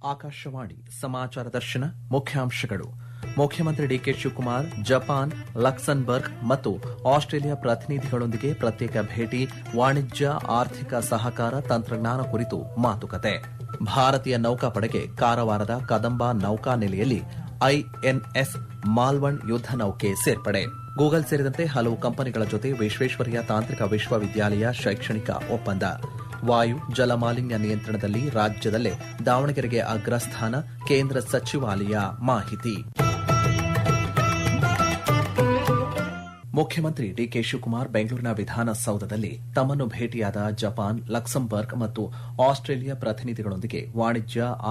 ಆಕಾಶವಾಣಿ ಸಮಾಚಾರ ದರ್ಶನ ಮುಖ್ಯಾಂಶಗಳು ಮುಖ್ಯಮಂತ್ರಿ ಡಿಕೆ ಶಿವಕುಮಾರ್ ಜಪಾನ್ ಲಕ್ಸನ್ಬರ್ಗ್ ಮತ್ತು ಆಸ್ಟ್ರೇಲಿಯಾ ಪ್ರತಿನಿಧಿಗಳೊಂದಿಗೆ ಪ್ರತ್ಯೇಕ ಭೇಟಿ ವಾಣಿಜ್ಯ ಆರ್ಥಿಕ ಸಹಕಾರ ತಂತ್ರಜ್ಞಾನ ಕುರಿತು ಮಾತುಕತೆ ಭಾರತೀಯ ನೌಕಾಪಡೆಗೆ ಕಾರವಾರದ ಕದಂಬ ನೌಕಾನೆಲೆಯಲ್ಲಿ ಐಎನ್ಎಸ್ ಮಾಲ್ವಣ್ ಯುದ್ದ ನೌಕೆ ಸೇರ್ಪಡೆ ಗೂಗಲ್ ಸೇರಿದಂತೆ ಹಲವು ಕಂಪನಿಗಳ ಜೊತೆ ವಿಶ್ವೇಶ್ವರಯ್ಯ ತಾಂತ್ರಿಕ ವಿಶ್ವವಿದ್ಯಾಲಯ ಶೈಕ್ಷಣಿಕ ಒಪ್ಪಂದ ವಾಯು ಜಲ ಮಾಲಿನ್ಯ ನಿಯಂತ್ರಣದಲ್ಲಿ ರಾಜ್ಯದಲ್ಲೇ ದಾವಣಗೆರೆಗೆ ಅಗ್ರಸ್ಥಾನ ಕೇಂದ್ರ ಸಚಿವಾಲಯ ಮಾಹಿತಿ ಮುಖ್ಯಮಂತ್ರಿ ಡಿಕೆ ಶಿವಕುಮಾರ್ ಬೆಂಗಳೂರಿನ ವಿಧಾನಸೌಧದಲ್ಲಿ ತಮ್ಮನ್ನು ಭೇಟಿಯಾದ ಜಪಾನ್ ಲಕ್ಸಂಬರ್ಗ್ ಮತ್ತು ಆಸ್ಟ್ರೇಲಿಯಾ ಪ್ರತಿನಿಧಿಗಳೊಂದಿಗೆ ವಾಣಿಜ್ಯ